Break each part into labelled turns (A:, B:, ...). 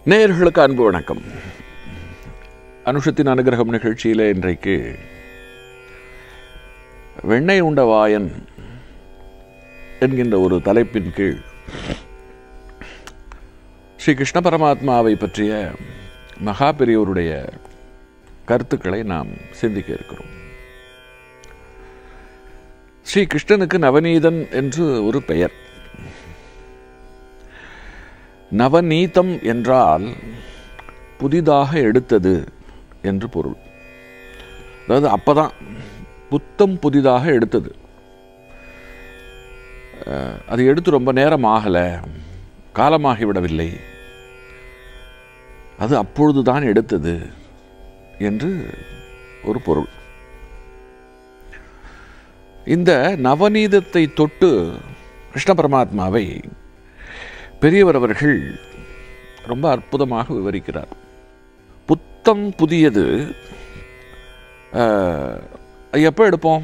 A: நேயர்களுக்கு அன்பு வணக்கம் அனுஷத்தின் அனுகிரகம் நிகழ்ச்சியிலே இன்றைக்கு வெண்ணெய் உண்ட வாயன் என்கின்ற ஒரு தலைப்பின் கீழ் ஸ்ரீ கிருஷ்ண பரமாத்மாவை பற்றிய மகா பெரியோருடைய கருத்துக்களை நாம் சிந்திக்க இருக்கிறோம் ஸ்ரீ கிருஷ்ணனுக்கு நவநீதன் என்று ஒரு பெயர் நவநீதம் என்றால் புதிதாக எடுத்தது என்று பொருள் அதாவது அப்பதான் புத்தம் புதிதாக எடுத்தது அஹ், அது எடுத்து ரொம்ப நேரம் ஆகலை காலமாகிவிடவில்லை அது அப்பொழுதுதான் எடுத்தது என்று ஒரு பொருள் இந்த நவநீதத்தை தொட்டு கிருஷ்ண பரமாத்மாவை பெரியவர் அவர்கள் ரொம்ப அற்புதமாக விவரிக்கிறார் புத்தம் புதியது அஹ், எப்போ எடுப்போம்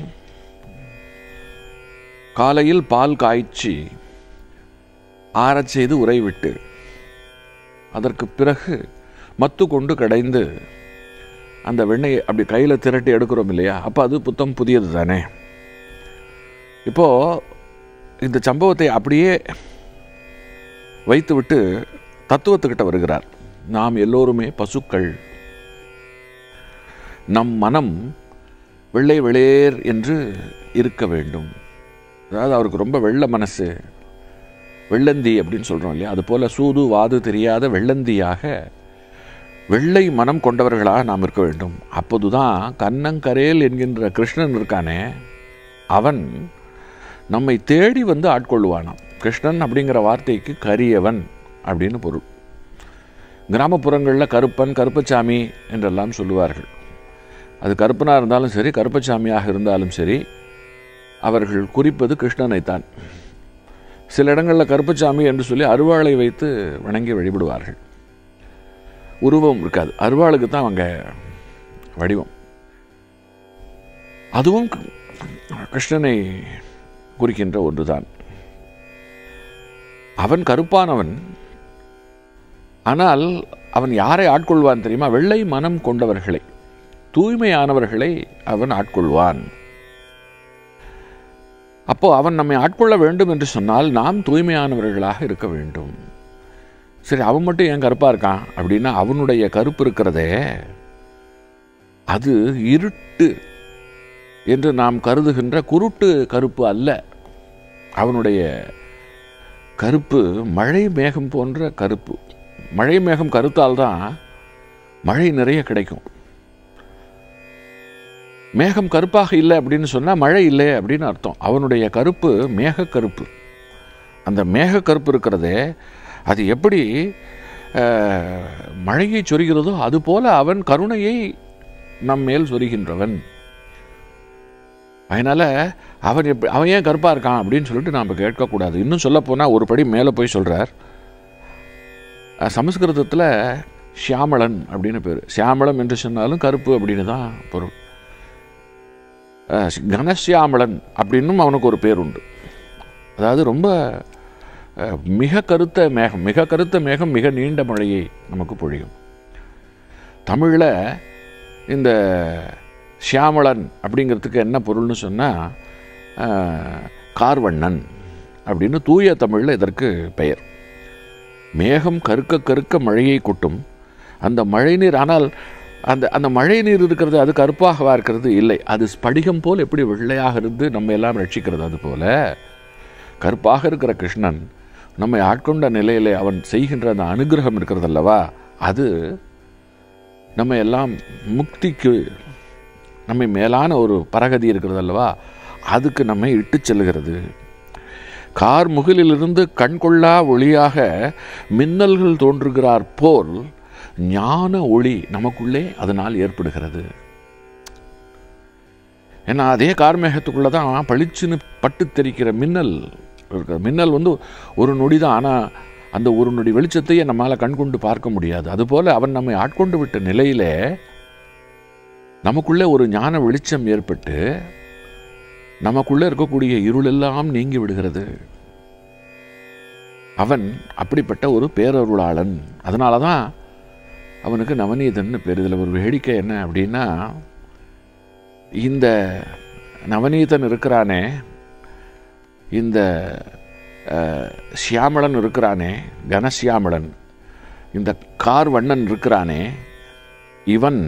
A: காலையில் பால் காய்ச்சி ஆறச் செய்து உறை விட்டு அதற்கு பிறகு மத்து கொண்டு கடைந்து அந்த வெண்ணெயை அப்படி கையில் திரட்டி எடுக்கிறோம் இல்லையா அப்போ அது புத்தம் புதியது தானே இப்போ இந்த சம்பவத்தை அப்படியே வைத்துவிட்டு தத்துவத்துக்கிட்ட வருகிறார் நாம் எல்லோருமே பசுக்கள் நம் மனம் வெள்ளை வெளியேர் என்று இருக்க வேண்டும் அதாவது அவருக்கு ரொம்ப வெள்ள மனசு வெள்ளந்தி அப்படின்னு சொல்கிறோம் இல்லையா அது போல சூது வாது தெரியாத வெள்ளந்தியாக வெள்ளை மனம் கொண்டவர்களாக நாம் இருக்க வேண்டும் அப்போதுதான் கண்ணங்கரேல் என்கின்ற கிருஷ்ணன் இருக்கானே அவன் நம்மை தேடி வந்து ஆட்கொள்வானாம் கிருஷ்ணன் அப்படிங்கிற வார்த்தைக்கு கரியவன் அப்படின்னு பொருள் கிராமப்புறங்களில் கருப்பன் கருப்பசாமி என்றெல்லாம் சொல்லுவார்கள் அது கருப்பனாக இருந்தாலும் சரி கருப்பசாமியாக இருந்தாலும் சரி அவர்கள் குறிப்பது கிருஷ்ணனைத்தான் சில இடங்களில் கருப்பசாமி என்று சொல்லி அருவாளை வைத்து வணங்கி வழிபடுவார்கள் உருவம் இருக்காது அருவாளுக்கு தான் அவங்க வடிவம் அதுவும் கிருஷ்ணனை குறிக்கின்ற ஒன்றுதான் அவன் கருப்பானவன் ஆனால் அவன் யாரை ஆட்கொள்வான் தெரியுமா வெள்ளை மனம் கொண்டவர்களை தூய்மையானவர்களை அவன் ஆட்கொள்வான் அப்போ அவன் நம்மை ஆட்கொள்ள வேண்டும் என்று சொன்னால் நாம் தூய்மையானவர்களாக இருக்க வேண்டும் சரி அவன் மட்டும் ஏன் கருப்பா இருக்கான் அப்படின்னா அவனுடைய கருப்பு இருக்கிறதே அது இருட்டு என்று நாம் கருதுகின்ற குருட்டு கருப்பு அல்ல அவனுடைய கருப்பு மழை மேகம் போன்ற கருப்பு மழை மேகம் கருத்தால் தான் மழை நிறைய கிடைக்கும் மேகம் கருப்பாக இல்லை அப்படின்னு சொன்னால் மழை இல்லை அப்படின்னு அர்த்தம் அவனுடைய கருப்பு மேக கருப்பு அந்த மேக கருப்பு இருக்கிறதே அது எப்படி அஹ், மழையை சொரிகிறதோ அதுபோல அவன் கருணையை நம் மேல் சொரிகின்றவன் அதனால அவன் எப்படி அவன் ஏன் கருப்பா இருக்கான் அப்படின்னு சொல்லிட்டு நாம் கேட்கக்கூடாது இன்னும் சொல்லப்போனால் ஒரு படி மேலே போய் சொல்றார் அஹ், சமஸ்கிருதத்தில் ஷியாமளன் அப்படின்னு பேர் ஷியாமளம் என்று சொன்னாலும் கருப்பு அப்படின்னு தான் பொருள் அஹ், கனசியாமளன் அப்படின்னும் அவனுக்கு ஒரு பேர் உண்டு அதாவது ரொம்ப அஹ், மிக கருத்த மேகம் மிக கருத்த மேகம் மிக நீண்ட மழையை நமக்கு பொழியும் தமிழில் இந்த ஷியாமளன் அப்படிங்கிறதுக்கு என்ன பொருள்னு சொன்னால் கார்வண்ணன் அப்படின்னு தூய தமிழில் இதற்கு பெயர் மேகம் கருக்க கருக்க மழையை கொட்டும் அந்த மழைநீர் ஆனால் அந்த அந்த மழை நீர் இருக்கிறது அது கருப்பாகவா இருக்கிறது இல்லை அது ஸ்படிகம் போல் எப்படி வெள்ளையாக இருந்து நம்ம எல்லாம் ரட்சிக்கிறது அது போல கருப்பாக இருக்கிற கிருஷ்ணன் நம்மை ஆட்கொண்ட நிலையிலே அவன் செய்கின்ற அந்த அனுகிரகம் இருக்கிறது அல்லவா அது நம்ம எல்லாம் முக்திக்கு நம்மை மேலான ஒரு பரகதி இருக்கிறது அல்லவா அதுக்கு நம்மை இட்டு செல்லுகிறது கார் முகிலிலிருந்து கண்கொள்ளா ஒளியாக மின்னல்கள் தோன்றுகிறார் போல் ஞான ஒளி நமக்குள்ளே அதனால் ஏற்படுகிறது ஏன்னா அதே கார்மேகத்துக்குள்ளே தான் பளிச்சுன்னு பட்டு தெரிக்கிற மின்னல் இருக்குது மின்னல் வந்து ஒரு நொடி தான் ஆனால் அந்த ஒரு நொடி வெளிச்சத்தையே நம்மால் கண்கொண்டு பார்க்க முடியாது அதுபோல் அவன் நம்மை ஆட்கொண்டு விட்ட நிலையிலே நமக்குள்ளே ஒரு ஞான வெளிச்சம் ஏற்பட்டு நமக்குள்ளே இருக்கக்கூடிய இருளெல்லாம் நீங்கி விடுகிறது அவன் அப்படிப்பட்ட ஒரு பேரருளாளன் அதனால தான் அவனுக்கு நவநீதன்னு பேர் இதில் ஒரு வேடிக்கை என்ன அப்படின்னா இந்த நவநீதன் இருக்கிறானே இந்த அஹ், சியாமளன் இருக்கிறானே கனசியாமளன் இந்த கார் வண்ணன் இருக்கிறானே இவன்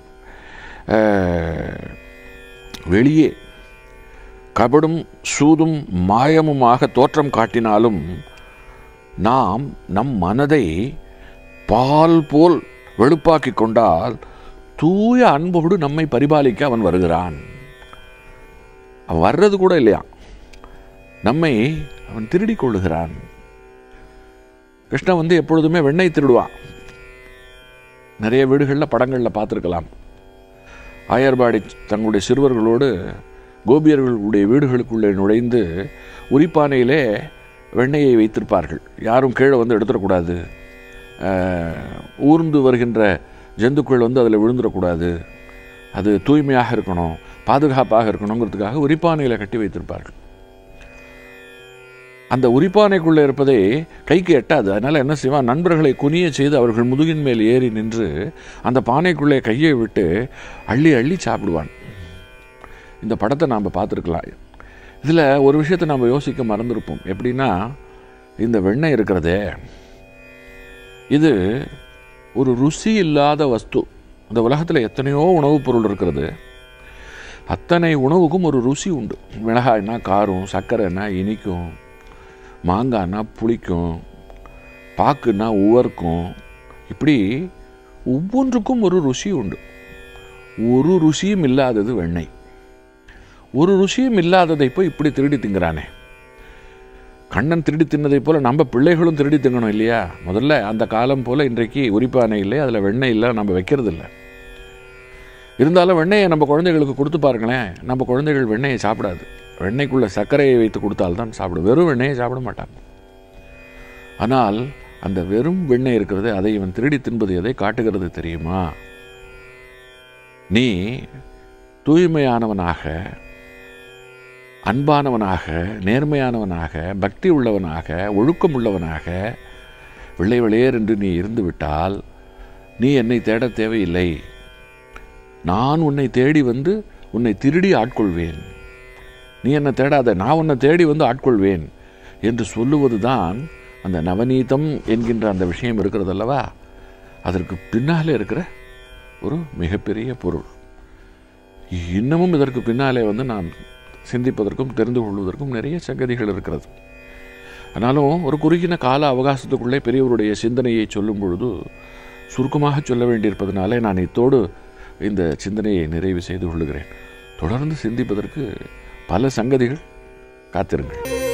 A: அஹ், வெளியே கபடும் சூதும் மாயமுமாக தோற்றம் காட்டினாலும் நாம் நம் மனதை பால் போல் வெளுப்பாக்கி கொண்டால் தூய அன்போடு நம்மை பரிபாலிக்க அவன் வருகிறான் அவன் வர்றது கூட இல்லையா நம்மை அவன் திருடிக் கொள்ளுகிறான் கிருஷ்ணன் வந்து எப்பொழுதுமே வெண்ணெய் திருடுவான் நிறைய வீடுகளில் படங்களில் பார்த்துருக்கலாம் ஆயர்பாடி தங்களுடைய சிறுவர்களோடு கோபியர்களுடைய வீடுகளுக்குள்ளே நுழைந்து உரிப்பானையிலே வெண்ணெயை வைத்திருப்பார்கள் யாரும் கீழே வந்து எடுத்துடக்கூடாது அஹ், ஊர்ந்து வருகின்ற ஜந்துக்கள் வந்து அதில் விழுந்துடக்கூடாது அது தூய்மையாக இருக்கணும் பாதுகாப்பாக இருக்கணுங்கிறதுக்காக உரிப்பானையில் கட்டி வைத்திருப்பார்கள் அந்த உரிப்பானைக்குள்ளே இருப்பதே கைக்கு எட்டாது அதனால் என்ன செய்வான் நண்பர்களை குனிய செய்து அவர்கள் முதுகின் மேல் ஏறி நின்று அந்த பானைக்குள்ளே கையை விட்டு அள்ளி அள்ளி சாப்பிடுவான் இந்த படத்தை நாம் பார்த்துருக்கலாம் இதில் ஒரு விஷயத்தை நாம் யோசிக்க மறந்துருப்போம் எப்படின்னா இந்த வெண்ணெய் இருக்கிறதே இது ஒரு ருசி இல்லாத வஸ்து இந்த உலகத்தில் எத்தனையோ உணவுப் பொருள் இருக்கிறது அத்தனை உணவுக்கும் ஒரு ருசி உண்டு மிளகாய்னா காரம் சர்க்கரைன்னா இனிக்கும் மாங்காய்னா புளிக்கும் பாக்குன்னா உவர்க்கும் இப்படி ஒவ்வொன்றுக்கும் ஒரு ருசி உண்டு ஒரு ருசியும் இல்லாதது வெண்ணெய் ஒரு ருசியும் இல்லாததை போய் இப்படி திருடி திங்கிறானே கண்ணன் திருடி தின்னதை போல நம்ம பிள்ளைகளும் திருடி திங்கணும் இல்லையா முதல்ல அந்த காலம் போல இன்றைக்கு உரிப்பானை இல்லை அதில் வெண்ணெய் இல்லை நம்ம வைக்கிறது இல்லை இருந்தாலும் வெண்ணெயை நம்ம குழந்தைகளுக்கு கொடுத்து பாருங்களேன் நம்ம குழந்தைகள் வெண்ணெயை சாப்பிடாது வெண்ணெய்க்குள்ள சர்க்கரையை வைத்து கொடுத்தால்தான் சாப்பிடும் வெறும் வெண்ணெயை சாப்பிட மாட்டாங்க ஆனால் அந்த வெறும் வெண்ணெய் இருக்கிறது அதை இவன் திருடி தின்பது எதை காட்டுகிறது தெரியுமா நீ தூய்மையானவனாக அன்பானவனாக நேர்மையானவனாக பக்தி உள்ளவனாக ஒழுக்கம் உள்ளவனாக வெள்ளை வெளியேர் என்று நீ இருந்து விட்டால் நீ என்னை தேட தேவையில்லை நான் உன்னை தேடி வந்து உன்னை திருடி ஆட்கொள்வேன் நீ என்னை தேடாத நான் உன்னை தேடி வந்து ஆட்கொள்வேன் என்று சொல்லுவதுதான் அந்த நவநீதம் என்கின்ற அந்த விஷயம் இருக்கிறதல்லவா அதற்கு பின்னாலே இருக்கிற ஒரு மிகப்பெரிய பொருள் இன்னமும் இதற்கு பின்னாலே வந்து நான் சிந்திப்பதற்கும் தெரிந்து கொள்வதற்கும் நிறைய சங்கதிகள் இருக்கிறது ஆனாலும் ஒரு குறுகின கால அவகாசத்துக்குள்ளே பெரியவருடைய சிந்தனையை சொல்லும் பொழுது சுருக்கமாக சொல்ல வேண்டியிருப்பதனாலே நான் இத்தோடு இந்த சிந்தனையை நிறைவு செய்து கொள்கிறேன் தொடர்ந்து சிந்திப்பதற்கு பல சங்கதிகள் காத்திருங்கள்